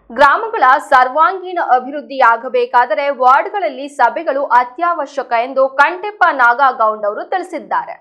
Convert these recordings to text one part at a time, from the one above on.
ಗ್ರಾಮಗಳ ಸರ್ವಾಂಗೀಣ ಅಭಿವೃದ್ಧಿಯಾಗಬೇಕಾದರೆ ವಾರ್ಡ್ಗಳಲ್ಲಿ ಸಭೆಗಳು ಅತ್ಯವಶ್ಯಕ ಎಂದು ಕಂಟೆಪ್ಪ ನಾಗಾಗೌಂಡ್ ಅವರು ತಿಳಿಸಿದ್ದಾರೆ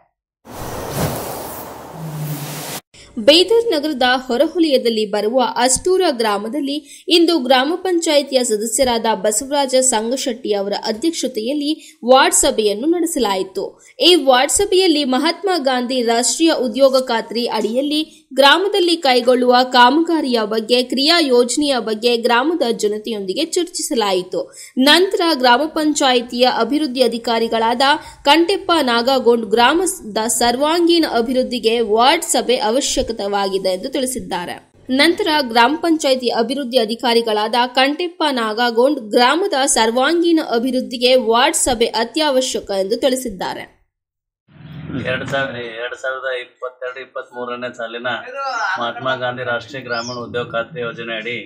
ಬೈದರ್ ನಗರದ ಹೊರವಲಯದಲ್ಲಿ ಬರುವ ಅಷ್ಟೂರ ಗ್ರಾಮದಲ್ಲಿ ಇಂದು ಗ್ರಾಮ ಪಂಚಾಯಿತಿಯ ಸದಸ್ಯರಾದ ಬಸವರಾಜ ಸಂಗಶೆಟ್ಟಿ ಅವರ ಅಧ್ಯಕ್ಷತೆಯಲ್ಲಿ ವಾರ್ಡ್ ಸಭೆಯನ್ನು ನಡೆಸಲಾಯಿತು ಈ ವಾರ್ಡ್ ಸಭೆಯಲ್ಲಿ ಮಹಾತ್ಮ ಗಾಂಧಿ ರಾಷ್ಟ್ರೀಯ ಉದ್ಯೋಗ ಖಾತ್ರಿ ಅಡಿಯಲ್ಲಿ ಗ್ರಾಮದಲ್ಲಿ ಕೈಗೊಳ್ಳುವ ಕಾಮಗಾರಿಯ ಬಗ್ಗೆ ಕ್ರಿಯಾ ಯೋಜನೆಯ ಬಗ್ಗೆ ಗ್ರಾಮದ ಜನತೆಯೊಂದಿಗೆ ಚರ್ಚಿಸಲಾಯಿತು ನಂತರ ಗ್ರಾಮ ಪಂಚಾಯಿತಿಯ ಅಭಿವೃದ್ಧಿ ಅಧಿಕಾರಿಗಳಾದ ಕಂಟೆಪ್ಪ ನಾಗಾಗೊಂಡ್ ಗ್ರಾಮದ ಸರ್ವಾಂಗೀಣ ಅಭಿವೃದ್ಧಿಗೆ ವಾರ್ಡ್ ಸಭೆ ಅವಶ್ಯಕವಾಗಿದೆ ಎಂದು ತಿಳಿಸಿದ್ದಾರೆ ನಂತರ ಗ್ರಾಮ ಪಂಚಾಯಿತಿ ಅಭಿವೃದ್ಧಿ ಅಧಿಕಾರಿಗಳಾದ ಕಂಟೆಪ್ಪ ನಾಗಾಗೊಂಡ್ ಗ್ರಾಮದ ಸರ್ವಾಂಗೀಣ ಅಭಿವೃದ್ಧಿಗೆ ವಾರ್ಡ್ ಸಭೆ ಅತ್ಯವಶ್ಯಕ ಎಂದು ತಿಳಿಸಿದ್ದಾರೆ ಎರಡು ಸಾವಿರ ಎರಡು ಸಾವಿರದ ಇಪ್ಪತ್ತೆರಡು ಇಪ್ಪತ್ತ್ ಮೂರನೇ ಸಾಲಿನ ಮಹಾತ್ಮ ಗಾಂಧಿ ರಾಷ್ಟ್ರೀಯ ಗ್ರಾಮೀಣ ಉದ್ಯೋಗ ಖಾತ್ರಿ ಯೋಜನೆ ಅಡಿ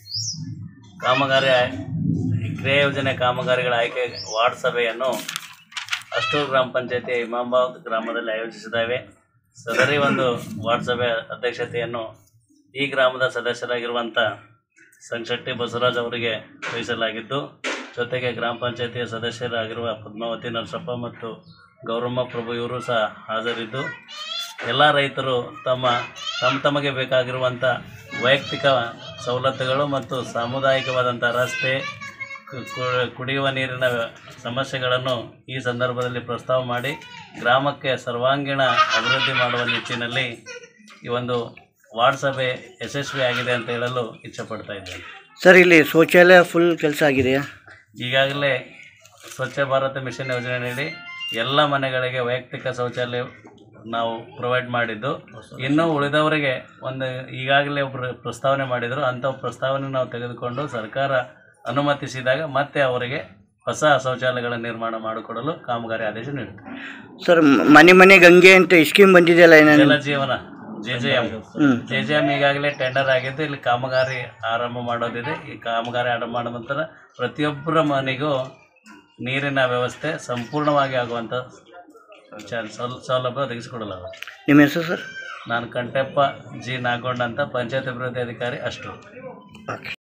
ಕಾಮಗಾರಿ ಆಯ್- ಕ್ರಿಯಾ ಯೋಜನೆ ಕಾಮಗಾರಿಗಳ ಆಯ್ಕೆ ವಾರ್ಡ್ ಸಭೆಯನ್ನು ಅಷ್ಟೂರು ಗ್ರಾಮ ಪಂಚಾಯತಿ ಇಮಾಮಾಬಾದ್ ಗ್ರಾಮದಲ್ಲಿ ಆಯೋಜಿಸಿದ್ದಾವೆ ಸದರಿ ಒಂದು ವಾರ್ಡ್ ಸಭೆ ಅಧ್ಯಕ್ಷತೆಯನ್ನು ಈ ಗ್ರಾಮದ ಸದಸ್ಯರಾಗಿರುವಂಥ ಸಂಶೆಟ್ಟಿ ಬಸವರಾಜ್ ಅವರಿಗೆ ವಹಿಸಲಾಗಿದ್ದು ಜೊತೆಗೆ ಗ್ರಾಮ ಪಂಚಾಯತಿಯ ಸದಸ್ಯರಾಗಿರುವ ಪದ್ಮಾವತಿ ನರಸಪ್ಪ ಮತ್ತು ಗೌರಮ್ಮ ಪ್ರಭು ಇವರು ಸಹ ಹಾಜರಿದ್ದು ಎಲ್ಲ ರೈತರು ತಮ್ಮ ತಮ್ಮ ತಮಗೆ ಬೇಕಾಗಿರುವಂಥ ವೈಯಕ್ತಿಕ ಸವಲತ್ತುಗಳು ಮತ್ತು ಸಾಮುದಾಯಿಕವಾದಂಥ ರಸ್ತೆ ಕು- ಕು- ಕುಡಿಯುವ ನೀರಿನ ಸಮಸ್ಯೆಗಳನ್ನು ಈ ಸಂದರ್ಭದಲ್ಲಿ ಪ್ರಸ್ತಾವ ಮಾಡಿ ಗ್ರಾಮಕ್ಕೆ ಸರ್ವಾಂಗೀಣ ಅಭಿವೃದ್ಧಿ ಮಾಡುವ ನಿಟ್ಟಿನಲ್ಲಿ ಈ ಒಂದು ವಾರ್ಡ್ ಸಭೆ ಯಶಸ್ವಿಯಾಗಿದೆ ಅಂತ ಹೇಳಲು ಇಚ್ಛಪಡ್ತಾ ಇದ್ದೇನೆ ಸರ್ ಇಲ್ಲಿ ಶೌಚಾಲಯ ಫುಲ್ ಕೆಲಸ ಆಗಿದೆಯಾ ಈಗಾಗಲೇ ಸ್ವಚ್ಛ ಭಾರತ ಮಿಷನ್ ಯೋಜನೆಯಡಿ ಎಲ್ಲ ಮನೆಗಳಿಗೆ ವೈಯಕ್ತಿಕ ಶೌಚಾಲಯ ನಾವು ಪ್ರೊವೈಡ್ ಮಾಡಿದ್ದು ಇನ್ನೂ ಉಳಿದವರಿಗೆ ಒಂದು ಈಗಾಗಲೇ ಒಬ್ಬರು ಪ್ರಸ್ತಾವನೆ ಮಾಡಿದರು ಅಂಥ ಪ್ರಸ್ತಾವನೆ ನಾವು ತೆಗೆದುಕೊಂಡು ಸರ್ಕಾರ ಅನುಮತಿಸಿದಾಗ ಮತ್ತೆ ಅವರಿಗೆ ಹೊಸ ಶೌಚಾಲಯಗಳ ನಿರ್ಮಾಣ ಮಾಡಿಕೊಡಲು ಕಾಮಗಾರಿ ಆದೇಶ ನೀಡುತ್ತೆ ಸರ್ ಮ- ಮನೆ ಮನೆ ಗಂಗೆ ಅಂತ ಸ್ಕೀಮ್ ಬಂದಿದೆಯಲ್ಲ ಏನೇನು ಜಲ ಜೀವನ ಜೆ ಜೆ ಎಂ ಹ್ಮ್. ಜೆ ಜೆ ಎಂ ಈಗಾಗಲೇ ಟೆಂಡರ್ ಆಗಿದ್ದು ಇಲ್ಲಿ ಕಾಮಗಾರಿ ಆರಂಭ ಮಾಡೋದಿದೆ ಈ ಕಾಮಗಾರಿ ಆರಂಭ ಮಾಡಿದ ನಂತರ ಪ್ರತಿಯೊಬ್ಬರ ಮನೆಗೂ ನೀರಿನ ವ್ಯವಸ್ಥೆ ಸಂಪೂರ್ಣವಾಗಿ ಆಗುವಂಥ ವಿಚಾರ ಸೌಲ್ ಸೌಲಭ್ಯ ಒದಗಿಸಿಕೊಡಲಾಗುತ್ತೆ ನಿಮ್ಮ ಹೆಸರು ಸರ್ ನಾನು ಕಂಟೆಪ್ಪ ಜಿ ನಾಗೊಂಡ್ ಅಂತ ಪಂಚಾಯತ್ ಅಭಿವೃದ್ಧಿ ಅಧಿಕಾರಿ ಅಷ್ಟು ಓಕೆ